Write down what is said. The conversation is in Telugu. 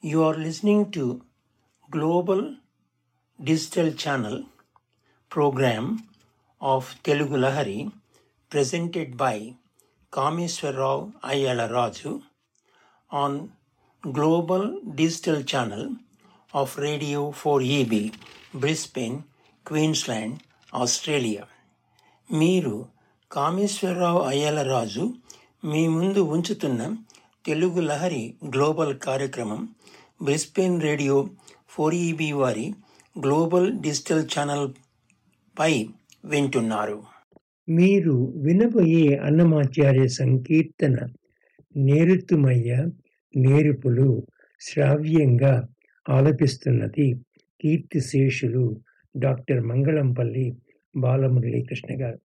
You are listening to Global Digital Channel program of Telugu Lahari presented by Kameswarrao Ayala Raju on Global Digital Channel of Radio 4EB, Brisbane, Queensland, Australia. మీరు కామేశ్వరరావు అయ్యలరాజు మీ ముందు ఉంచుతున్న తెలుగు లహరి గ్లోబల్ కార్యక్రమం బ్రిస్బెన్ రేడియో ఫోర్ ఈబీ వారి గ్లోబల్ డిజిటల్ ఛానల్ పై వింటున్నారు మీరు వినబోయే అన్నమాచార్య సంకీర్తన నేరుతుమయ్య నేరుపులు శ్రావ్యంగా ఆలపిస్తున్నది కీర్తిశేషులు డాక్టర్ మంగళంపల్లి బాలమురళీకృష్ణ గారు